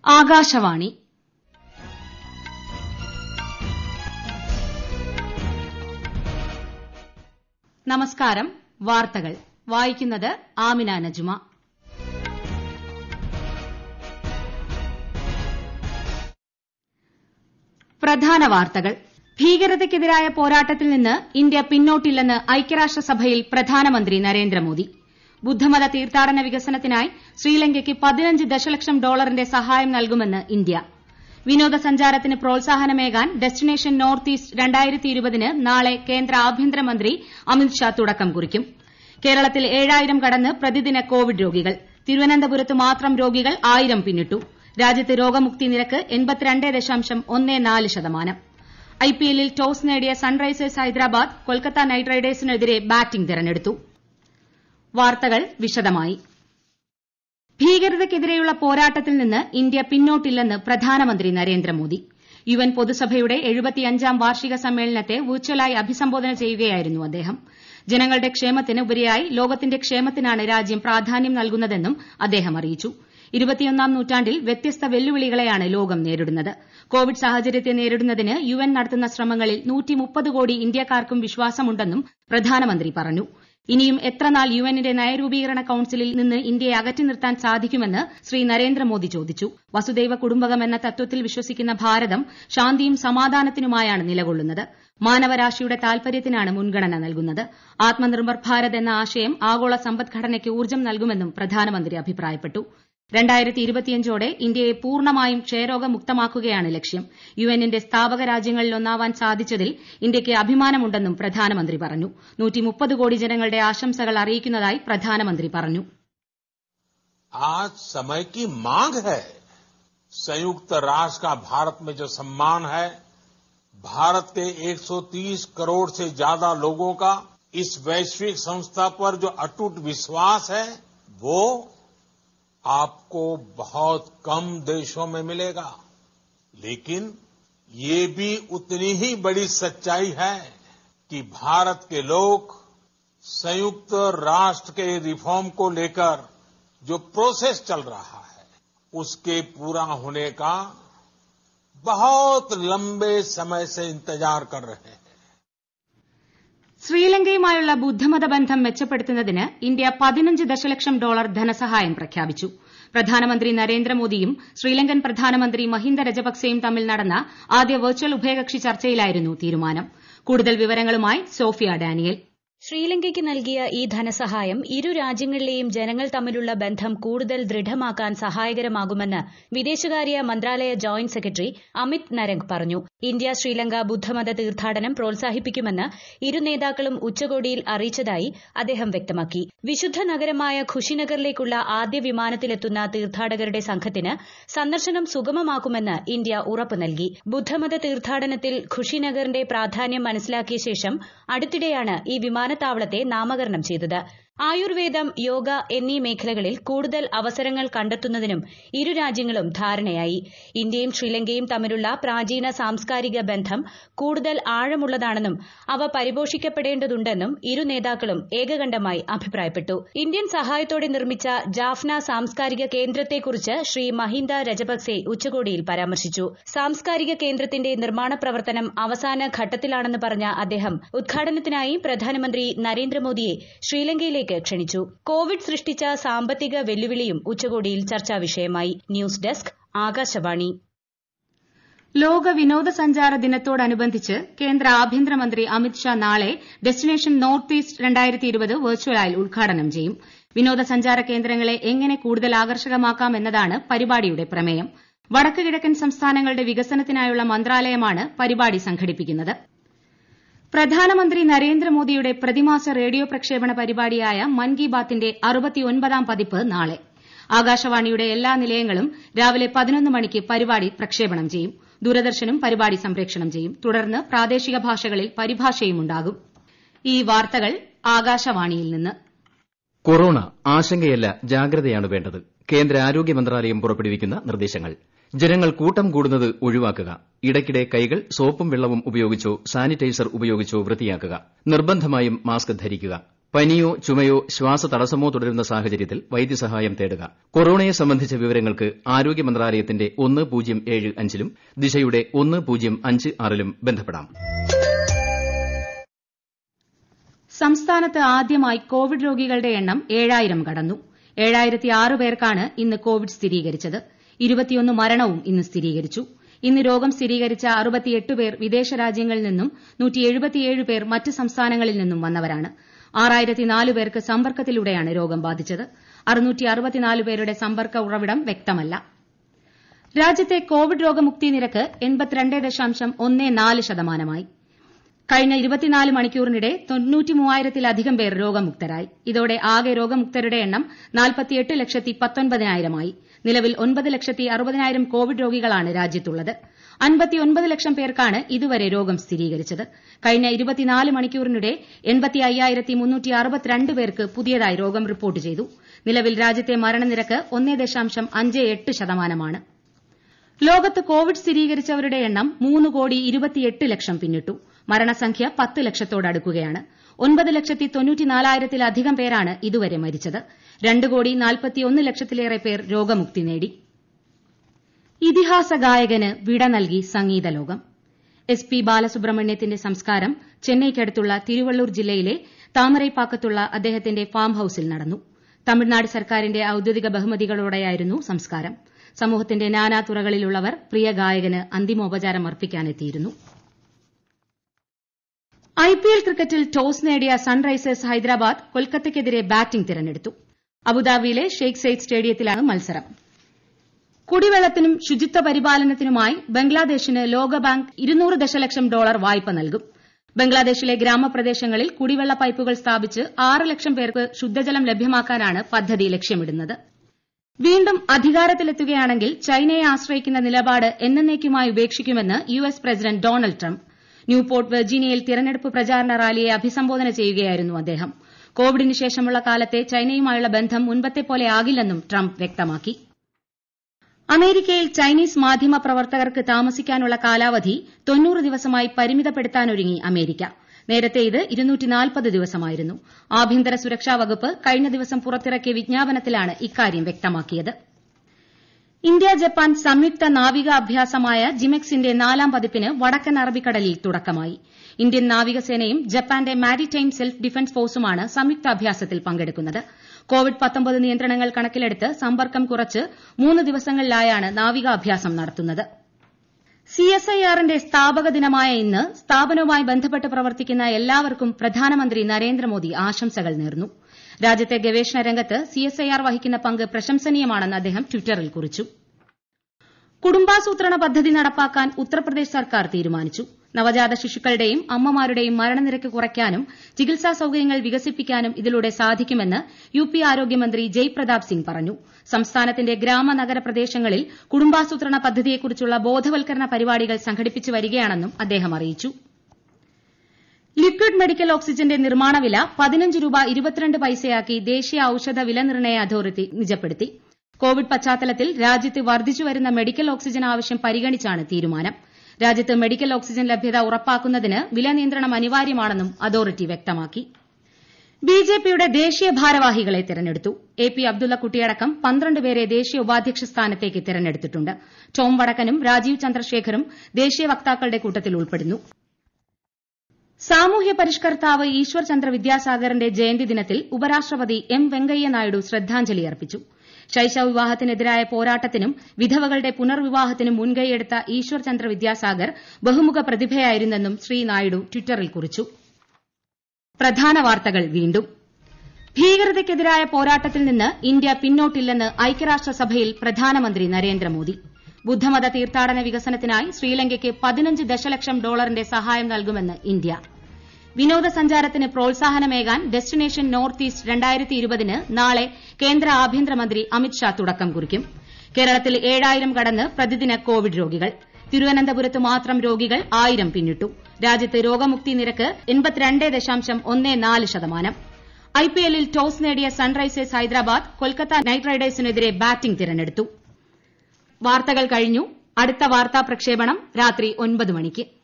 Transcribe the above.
ആകാശവാണി നമസ്കാരം വാർത്തകൾ വായിക്കുന്നത് ആമിന നജുമ പ്രധാന വാർത്തകൾ ഭീകരതയ്ക്കെതിരായ പോരാട്ടത്തിൽ നിന്ന് ഇന്ത്യ പിന്നോട്ടില്ലെന്ന് ഐക്യരാഷ്ട്രസഭയിൽ പ്രധാനമന്ത്രി നരേന്ദ്രമോദി ബുദ്ധമത തീർത്ഥാടന വികസനത്തിനായി ശ്രീലങ്കയ്ക്ക് പതിനഞ്ച് ദശലക്ഷം ഡോളറിന്റെ സഹായം നൽകുമെന്ന് ഇന്ത്യ വിനോദസഞ്ചാരത്തിന് പ്രോത്സാഹനമേകാൻ ഡെസ്റ്റിനേഷൻ നോർത്ത് ഈസ്റ്റ് ന് നാളെ കേന്ദ്ര ആഭ്യന്തരമന്ത്രി അമിത്ഷാ തുടക്കം കുറിക്കും കേരളത്തിൽ ഏഴായിരം കടന്ന് പ്രതിദിന കോവിഡ് രോഗികൾ തിരുവനന്തപുരത്ത് മാത്രം രോഗികൾ ആയിരം പിന്നിട്ടു രാജ്യത്ത് രോഗമുക്തി നിരക്ക് ശതമാനം ഐപിഎല്ലിൽ ടോസ് നേടിയ സൺറൈസേഴ്സ് ഹൈദരാബാദ് കൊൽക്കത്ത നൈറ്റ് റൈഡേഴ്സിനെതിരെ ബാറ്റിംഗ് തെരഞ്ഞെടുത്തു വാർത്തകൾ വിശദമായി ഭീകരതയ്ക്കെതിരെയുള്ള പോരാട്ടത്തിൽ നിന്ന് ഇന്ത്യ പിന്നോട്ടില്ലെന്ന് പ്രധാനമന്ത്രി നരേന്ദ്രമോദി യുഎൻ പൊതുസഭയുടെ എഴുപത്തിയഞ്ചാം വാർഷിക സമ്മേളനത്തെ വിർച്വലായി അഭിസംബോധന ചെയ്യുകയായിരുന്നു അദ്ദേഹം ജനങ്ങളുടെ ക്ഷേമത്തിന് ഉപരിയായി ലോകത്തിന്റെ ക്ഷേമത്തിനാണ് രാജ്യം പ്രാധാന്യം നൽകുന്നതെന്നും അദ്ദേഹം അറിയിച്ചു ഇരുപത്തിയൊന്നാം നൂറ്റാണ്ടിൽ വ്യത്യസ്ത വെല്ലുവിളികളെയാണ് ലോകം നേരിടുന്നത് കോവിഡ് സാഹചര്യത്തെ നേരിടുന്നതിന് യുഎൻ നടത്തുന്ന ശ്രമങ്ങളിൽ കോടി ഇന്ത്യക്കാർക്കും വിശ്വാസമുണ്ടെന്നും പ്രധാനമന്ത്രി പറഞ്ഞു ഇനിയും എത്രനാൾ യുഎന്നിന്റെ നയരൂപീകരണ കൌൺസിലിൽ നിന്ന് ഇന്ത്യയെ അകറ്റി നിർത്താൻ സാധിക്കുമെന്ന് ശ്രീ നരേന്ദ്രമോദി ചോദിച്ചു വസുദൈവ കുടുംബകം എന്ന തത്വത്തിൽ വിശ്വസിക്കുന്ന ഭാരതം ശാന്തിയും സമാധാനത്തിനുമായാണ് നിലകൊള്ളുന്നത് മാനവരാശിയുടെ താൽപര്യത്തിനാണ് മുൻഗണന നൽകുന്നത് ആത്മനിർഭർ ഭാരത് എന്ന ആശയം ആഗോള സമ്പദ്ഘടനയ്ക്ക് ഊർജ്ജം നൽകുമെന്നും പ്രധാനമന്ത്രി അഭിപ്രായപ്പെട്ടു ോടെ ഇന്ത്യയെ പൂർണ്ണമായും ക്ഷയരോഗമുക്തമാക്കുകയാണ് ലക്ഷ്യം യുഎന്നിന്റെ സ്ഥാപക രാജ്യങ്ങളിലൊന്നാവാൻ സാധിച്ചതിൽ ഇന്ത്യയ്ക്ക് അഭിമാനമുണ്ടെന്നും പ്രധാനമന്ത്രി പറഞ്ഞു കോടി ജനങ്ങളുടെ ആശംസകൾ അറിയിക്കുന്നതായി പ്രധാനമന്ത്രി പറഞ്ഞു आज समय की मांग है संयुक्त राष्ट्र का भारत में जो सम्मान है भारत के 130 करोड़ से ज्यादा लोगों का इस वैश्विक संस्था पर जो अटूट विश्वास है वो आपको बहुत कम देशों में मिलेगा लेकिन ये भी उतनी ही बड़ी सच्चाई है कि भारत के लोग संयुक्त राष्ट्र के रिफॉर्म को लेकर जो प्रोसेस चल रहा है उसके पूरा होने का बहुत लंबे समय से इंतजार कर रहे हैं ശ്രീലങ്കയുമായുള്ള ബുദ്ധമത ബന്ധം മെച്ചപ്പെടുത്തുന്നതിന് ഇന്ത്യ പതിനഞ്ച് ദശലക്ഷം ഡോളർ ധനസഹായം പ്രഖ്യാപിച്ചു പ്രധാനമന്ത്രി നരേന്ദ്രമോദിയും ശ്രീലങ്കൻ പ്രധാനമന്ത്രി മഹിന്ദ രജപക്സെയും തമ്മിൽ നടന്ന ആദ്യ വെർച്വൽ ഉഭയകക്ഷി ചർച്ചയിലായിരുന്നു തീരുമാനം കൂടുതൽ വിവരങ്ങളുമായി സോഫിയ ഡാനിയൽ ശ്രീലങ്കയ്ക്ക് നൽകിയ ഈ ധനസഹായം ഇരു രാജ്യങ്ങളിലെയും ജനങ്ങൾ തമ്മിലുള്ള ബന്ധം കൂടുതൽ ദൃഢമാക്കാൻ സഹായകരമാകുമെന്ന് വിദേശകാര്യ മന്ത്രാലയ ജോയിന്റ് സെക്രട്ടറി അമിത് നരംഗ് പറഞ്ഞു ഇന്ത്യ ശ്രീലങ്ക ബുദ്ധമത തീർത്ഥാടനം പ്രോത്സാഹിപ്പിക്കുമെന്ന് ഇരു നേതാക്കളും ഉച്ചകോടിയിൽ അറിയിച്ചതായി അദ്ദേഹം വ്യക്തമാക്കി വിശുദ്ധ നഗരമായ ഖുഷിനഗറിലേക്കുള്ള ആദ്യ വിമാനത്തിലെത്തുന്ന തീർത്ഥാടകരുടെ സംഘത്തിന് സന്ദർശനം സുഗമമാക്കുമെന്ന് ഇന്ത്യ ഉറപ്പു നൽകി ബുദ്ധമത തീർത്ഥാടനത്തിൽ ഖുഷിനഗറിന്റെ പ്രാധാന്യം മനസ്സിലാക്കിയ ശേഷം അടുത്തിടെയാണ് ഈ വിമാനത്താവളത്തെ നാമകരണം ചെയ്തത് ആയുർവേദം യോഗ എന്നീ മേഖലകളിൽ കൂടുതൽ അവസരങ്ങൾ കണ്ടെത്തുന്നതിനും ഇരു രാജ്യങ്ങളും ധാരണയായി ഇന്ത്യയും ശ്രീലങ്കയും തമ്മിലുള്ള പ്രാചീന സാംസ്കാരിക ബന്ധം കൂടുതൽ ആഴമുള്ളതാണെന്നും അവ പരിപോഷിക്കപ്പെടേണ്ടതുണ്ടെന്നും ഇരു നേതാക്കളും ഏകകണ്ഠമായി അഭിപ്രായപ്പെട്ടു ഇന്ത്യൻ സഹായത്തോടെ നിർമ്മിച്ച ജാഫ്ന സാംസ്കാരിക കേന്ദ്രത്തെക്കുറിച്ച് ശ്രീ മഹിന്ദ രജപക്സെ ഉച്ചകോടിയിൽ പരാമർശിച്ചു സാംസ്കാരിക കേന്ദ്രത്തിന്റെ നിർമ്മാണ പ്രവർത്തനം അവസാന ഘട്ടത്തിലാണെന്ന് പറഞ്ഞ അദ്ദേഹം ഉദ്ഘാടനത്തിനായി പ്രധാനമന്ത്രി നരേന്ദ്രമോദിയെ ശ്രീലങ്കയിലേക്ക് ക്ഷണിച്ചു കോവിഡ് സൃഷ്ടിച്ച സാമ്പത്തിക വെല്ലുവിളിയും ഉച്ചകോടിയിൽ ചർച്ചാ വിഷയമായി ന്യൂസ് ഡെസ്ക് ആകാശവാണി ലോക വിനോദസഞ്ചാര ദിനത്തോടനുബന്ധിച്ച് കേന്ദ്ര ആഭ്യന്തരമന്ത്രി അമിത്ഷാ നാളെ ഡെസ്റ്റിനേഷൻ നോർത്ത് ഈസ്റ്റ് വെർച്വലായി ഉദ്ഘാടനം ചെയ്യും വിനോദസഞ്ചാര കേന്ദ്രങ്ങളെ എങ്ങനെ കൂടുതൽ ആകർഷകമാക്കാം എന്നതാണ് പരിപാടിയുടെ പ്രമേയം വടക്ക് കിഴക്കൻ സംസ്ഥാനങ്ങളുടെ വികസനത്തിനായുള്ള മന്ത്രാലയമാണ് പരിപാടി സംഘടിപ്പിക്കുന്നത് പ്രധാനമന്ത്രി നരേന്ദ്രമോദിയുടെ പ്രതിമാസ റേഡിയോ പ്രക്ഷേപണ പരിപാടിയായ മൻ കി ബാത്തിന്റെ അറുപത്തിയൊൻപതാം പതിപ്പ് നാളെ ആകാശവാണിയുടെ എല്ലാ നിലയങ്ങളും രാവിലെ പതിനൊന്ന് മണിക്ക് പരിപാടി പ്രക്ഷേപണം ചെയ്യും ദൂരദർശനും പരിപാടി സംപ്രേഷണം ചെയ്യും തുടർന്ന് പ്രാദേശിക ഭാഷകളിൽ പരിഭാഷയും ഉണ്ടാകും ഈ വാർത്തകൾ ആകാശവാണിയിൽ നിന്ന് കൊറോണ ആശങ്കയല്ല ജാഗ്രതയാണ് വേണ്ടത് കേന്ദ്ര ആരോഗ്യ മന്ത്രാലയം പുറപ്പെടുവിക്കുന്ന നിർദ്ദേശങ്ങൾ ജനങ്ങൾ കൂട്ടം കൂടുന്നത് ഒഴിവാക്കുക ഇടയ്ക്കിടെ കൈകൾ സോപ്പും വെള്ളവും ഉപയോഗിച്ചോ സാനിറ്റൈസർ ഉപയോഗിച്ചോ വൃത്തിയാക്കുക നിർബന്ധമായും മാസ്ക് ധരിക്കുക പനിയോ ചുമയോ ശ്വാസതടസ്സമോ തുടരുന്ന സാഹചര്യത്തിൽ വൈദ്യസഹായം തേടുക കൊറോണയെ സംബന്ധിച്ച വിവരങ്ങൾക്ക് ആരോഗ്യ മന്ത്രാലയത്തിന്റെ ഒന്ന് പൂജ്യം ഏഴ് അഞ്ചിലും ദിശയുടെ ഒന്ന് പൂജ്യം അഞ്ച് ആറിലും ബന്ധപ്പെടാം സംസ്ഥാനത്ത് ആദ്യമായി കോവിഡ് രോഗികളുടെ എണ്ണം ഏഴായിരം കടന്നു ഏഴായിരത്തി ആറ് പേർക്കാണ് ഇന്ന് കോവിഡ് സ്ഥിരീകരിച്ചത് ഇരുപത്തിയൊന്ന് മരണവും ഇന്ന് സ്ഥിരീകരിച്ചു ഇന്ന് രോഗം സ്ഥിരീകരിച്ച അറുപത്തിയെട്ട് പേർ വിദേശ രാജ്യങ്ങളിൽ നിന്നും നൂറ്റിയെഴുപത്തിയേഴ് പേർ മറ്റ് സംസ്ഥാനങ്ങളിൽ നിന്നും വന്നവരാണ് ആറായിരത്തി നാല് പേർക്ക് സമ്പർക്കത്തിലൂടെയാണ് രോഗം ബാധിച്ചത് അറുന്നൂറ്റി അറുപത്തിനാല് പേരുടെ സമ്പർക്ക ഉറവിടം വ്യക്തമല്ല രാജ്യത്തെ കോവിഡ് രോഗമുക്തി നിരക്ക് എൺപത്തിരണ്ട് ദശാംശം ഒന്ന് നാല് ശതമാനമായി കഴിഞ്ഞ ഇരുപത്തിനാല് മണിക്കൂറിനിടെ തൊണ്ണൂറ്റിമൂവായിരത്തിലധികം പേർ രോഗമുക്തരായി ഇതോടെ ആകെ രോഗമുക്തരുടെ എണ്ണം നാൽപ്പത്തിയെട്ട് ലക്ഷത്തി പത്തൊൻപതിനായിരമായി നിലവിൽ ഒൻപത് ലക്ഷത്തി അറുപതിനായിരം കോവിഡ് രോഗികളാണ് രാജ്യത്തുള്ളത് അൻപത്തിയൊൻപത് ലക്ഷം പേർക്കാണ് ഇതുവരെ രോഗം സ്ഥിരീകരിച്ചത് കഴിഞ്ഞ ഇരുപത്തിനാല് മണിക്കൂറിനിടെ എൺപത്തി അയ്യായിരത്തി മുന്നൂറ്റി അറുപത്തിരണ്ട് പേർക്ക് പുതിയതായി രോഗം റിപ്പോർട്ട് ചെയ്തു നിലവിൽ രാജ്യത്തെ മരണനിരക്ക് ഒന്നേ ദശാംശം അഞ്ച് എട്ട് ശതമാനമാണ് ലോകത്ത് കോവിഡ് സ്ഥിരീകരിച്ചവരുടെ എണ്ണം മൂന്ന് കോടി ഇരുപത്തിയെട്ട് ലക്ഷം പിന്നിട്ടു മരണസംഖ്യ പത്ത് ലക്ഷത്തോടടുക്കുകയാണ് ഒൻപത് ലക്ഷത്തി തൊണ്ണൂറ്റിനാലായിരത്തിലധികം പേരാണ് ഇതുവരെ മരിച്ചത് രണ്ട് കോടി നാൽപ്പത്തിയൊന്ന് ലക്ഷത്തിലേറെ പേർ രോഗമുക്തി നേടി ഇതിഹാസ ഗായകന് വിട നൽകി സംഗീത ലോകം എസ് പി ബാലസുബ്രഹ്മണ്യത്തിന്റെ സംസ്കാരം ചെന്നൈക്കടുത്തുള്ള തിരുവള്ളൂർ ജില്ലയിലെ താമരൈപ്പാക്കത്തുള്ള അദ്ദേഹത്തിന്റെ ഫാം ഹൌസിൽ നടന്നു തമിഴ്നാട് സർക്കാരിന്റെ ഔദ്യോഗിക ബഹുമതികളോടെയായിരുന്നു സംസ്കാരം സമൂഹത്തിന്റെ നാനാതുറകളിലുള്ളവർ പ്രിയ ഗായകന് അന്തിമോപചാരം അർപ്പിക്കാനെത്തിയിരുന്നു ഐപിഎൽ ക്രിക്കറ്റിൽ ടോസ് നേടിയ സൺറൈസേഴ്സ് ഹൈദരാബാദ് കൊൽക്കത്തയ്ക്കെതിരെ ബാറ്റിംഗ് തിരഞ്ഞെടുത്തു അബുദാബിയിലെ ഷെയ്ഖ് സയ്യിദ് സ്റ്റേഡിയത്തിലാണ് മത്സരം കുടിവെള്ളത്തിനും ശുചിത്വ പരിപാലനത്തിനുമായി ബംഗ്ലാദേശിന് ലോകബാങ്ക് ഇരുന്നൂറ് ദശലക്ഷം ഡോളർ വായ്പ നൽകും ബംഗ്ലാദേശിലെ ഗ്രാമപ്രദേശങ്ങളിൽ കുടിവെള്ള പൈപ്പുകൾ സ്ഥാപിച്ച് ആറ് ലക്ഷം പേർക്ക് ശുദ്ധജലം ലഭ്യമാക്കാനാണ് പദ്ധതി ലക്ഷ്യമിടുന്നത് വീണ്ടും അധികാരത്തിലെത്തുകയാണെങ്കിൽ ചൈനയെ ആശ്രയിക്കുന്ന നിലപാട് എന്നേക്കുമായി ഉപേക്ഷിക്കുമെന്ന് U S President Donald Trump Newport വെർജീനിയയിൽ തിരഞ്ഞെടുപ്പ് പ്രചാരണ റാലിയെ അഭിസംബോധന ചെയ്യുകയായിരുന്നു അദ്ദേഹം കോവിഡിന് ശേഷമുള്ള കാലത്തെ ചൈനയുമായുള്ള ബന്ധം മുൻപത്തെപ്പോലെ ആകില്ലെന്നും ട്രംപ് വ്യക്തമാക്കി അമേരിക്കയിൽ ചൈനീസ് മാധ്യമ പ്രവർത്തകർക്ക് താമസിക്കാനുള്ള കാലാവധി തൊണ്ണൂറ് ദിവസമായി പരിമിതപ്പെടുത്താനൊരുങ്ങി അമേരിക്ക നേരത്തെ ഇത് ദിവസമായിരുന്നു ആഭ്യന്തര സുരക്ഷാ വകുപ്പ് കഴിഞ്ഞ ദിവസം പുറത്തിറക്കിയ വിജ്ഞാപനത്തിലാണ് ഇക്കാര്യം വ്യക്തമാക്കിയത് ഇന്ത്യ ജപ്പാൻ സംയുക്ത നാവിക അഭ്യാസമായ ജിമെക്സിന്റെ നാലാം പതിപ്പിന് വടക്കൻ അറബിക്കടലിൽ തുടക്കമായി ഇന്ത്യൻ നാവികസേനയും ജപ്പാന്റെ മാരിടൈം സെൽഫ് ഡിഫൻസ് ഫോഴ്സുമാണ് സംയുക്താഭ്യാസത്തിൽ പങ്കെടുക്കുന്നത് കോവിഡ് നിയന്ത്രണങ്ങൾ കണക്കിലെടുത്ത് സമ്പർക്കം കുറച്ച് മൂന്ന് ദിവസങ്ങളിലായാണ് നാവികാഭ്യാസം നടത്തുന്നത് സിഎസ്ഐആറിന്റെ സ്ഥാപക ദിനമായ ഇന്ന് സ്ഥാപനവുമായി ബന്ധപ്പെട്ട് പ്രവർത്തിക്കുന്ന എല്ലാവർക്കും പ്രധാനമന്ത്രി നരേന്ദ്രമോദി ആശംസകൾ നേർന്നു രാജ്യത്തെ ഗവേഷണ രംഗത്ത് സിഎസ്ഐആർ വഹിക്കുന്ന പങ്ക് പ്രശംസനീയമാണെന്ന് അദ്ദേഹം ട്വിറ്ററിൽ കുറിച്ചു കുടുംബാസൂത്രണ പദ്ധതി നടപ്പാക്കാൻ ഉത്തർപ്രദേശ് സർക്കാർ തീരുമാനിച്ചു നവജാത ശിശുക്കളുടെയും അമ്മമാരുടെയും മരണനിരക്ക് കുറയ്ക്കാനും ചികിത്സാ സൌകര്യങ്ങൾ വികസിപ്പിക്കാനും ഇതിലൂടെ സാധിക്കുമെന്ന് യു പി ആരോഗ്യമന്ത്രി ജയ് പ്രതാപ് സിംഗ് പറഞ്ഞു സംസ്ഥാനത്തിന്റെ ഗ്രാമ നഗര പ്രദേശങ്ങളിൽ കുടുംബാസൂത്രണ പദ്ധതിയെക്കുറിച്ചുള്ള ബോധവൽക്കരണ പരിപാടികൾ സംഘടിപ്പിച്ചു വരികയാണെന്നും അദ്ദേഹം അറിയിച്ചു ലിക്വിഡ് മെഡിക്കൽ ഓക്സിജന്റെ നിർമ്മാണ വില പതിനഞ്ച് രൂപ ഇരുപത്തിരണ്ട് പൈസയാക്കി ദേശീയ ഔഷധ വില നിർണ്ണയ അതോറിറ്റി നിജപ്പെടുത്തി കോവിഡ് പശ്ചാത്തലത്തിൽ രാജ്യത്ത് വർദ്ധിച്ചുവരുന്ന മെഡിക്കൽ ഓക്സിജൻ ആവശ്യം പരിഗണിച്ചാണ് തീരുമാനം രാജ്യത്ത് മെഡിക്കൽ ഓക്സിജൻ ലഭ്യത ഉറപ്പാക്കുന്നതിന് വില നിയന്ത്രണം അനിവാര്യമാണെന്നും അതോറിറ്റി വ്യക്തമാക്കി ബിജെപിയുടെ ദേശീയ ഭാരവാഹികളെ തെരഞ്ഞെടുത്തു എ പി അബ്ദുള്ളക്കുട്ടിയടക്കം പന്ത്രണ്ട് പേരെ ദേശീയ ഉപാധ്യക്ഷ സ്ഥാനത്തേക്ക് തെരഞ്ഞെടുത്തിട്ടുണ്ട് ടോം വടക്കനും രാജീവ് ചന്ദ്രശേഖറും ദേശീയ വക്താക്കളുടെ കൂട്ടത്തിൽ ഉൾപ്പെടുന്നു സാമൂഹ്യ പരിഷ്കർത്താവ് ഈശ്വർ ചന്ദ്ര വിദ്യാസാഗറിന്റെ ജയന്തി ദിനത്തിൽ ഉപരാഷ്ട്രപതി എം വെങ്കയ്യ നായിഡു ശ്രദ്ധാഞ്ജലി അർപ്പിച്ചു ശൈശവ വിവാഹത്തിനെതിരായ പോരാട്ടത്തിനും വിധവകളുടെ പുനർവിവാഹത്തിനും മുൻകൈയെടുത്ത ഈശ്വർ ചന്ദ്ര വിദ്യാസാഗർ ബഹുമുഖ പ്രതിഭയായിരുന്നെന്നും ശ്രീ നായിഡു ട്വിറ്ററിൽ കുറിച്ചു പ്രധാന വാർത്തകൾ വീണ്ടും ഭീകരതയ്ക്കെതിരായ പോരാട്ടത്തിൽ നിന്ന് ഇന്ത്യ പിന്നോട്ടില്ലെന്ന് ഐക്യരാഷ്ട്രസഭയിൽ പ്രധാനമന്ത്രി നരേന്ദ്രമോദി ബുദ്ധമത തീർത്ഥാടന വികസനത്തിനായി ശ്രീലങ്കയ്ക്ക് പതിനഞ്ച് ദശലക്ഷം ഡോളറിന്റെ സഹായം നൽകുമെന്ന് ഇന്ത്യ വിനോദസഞ്ചാരത്തിന് പ്രോത്സാഹനമേകാൻ ഡെസ്റ്റിനേഷൻ നോർത്ത് ഈസ്റ്റ് രണ്ടായിരത്തി ഇരുപതിന് നാളെ കേന്ദ്ര ആഭ്യന്തരമന്ത്രി അമിത്ഷാ തുടക്കം കുറിക്കും കേരളത്തിൽ ഏഴായിരം കടന്ന് പ്രതിദിന കോവിഡ് രോഗികൾ തിരുവനന്തപുരത്ത് മാത്രം രോഗികൾ ആയിരം പിന്നിട്ടു രാജ്യത്ത് രോഗമുക്തി നിരക്ക് എൺപത്തിരണ്ട് ദശാംശം ഒന്ന് നാല് ശതമാനം ഐപിഎല്ലിൽ ടോസ് നേടിയ സൺറൈസേഴ്സ് ഹൈദരാബാദ് കൊൽക്കത്ത നൈറ്റ് റൈഡേഴ്സിനെതിരെ ബാറ്റിംഗ് തിരഞ്ഞെടുത്തു വാർത്തകൾ കഴിഞ്ഞു അടുത്ത വാർത്താ പ്രക്ഷേപണം രാത്രി ഒൻപത് മണിക്ക്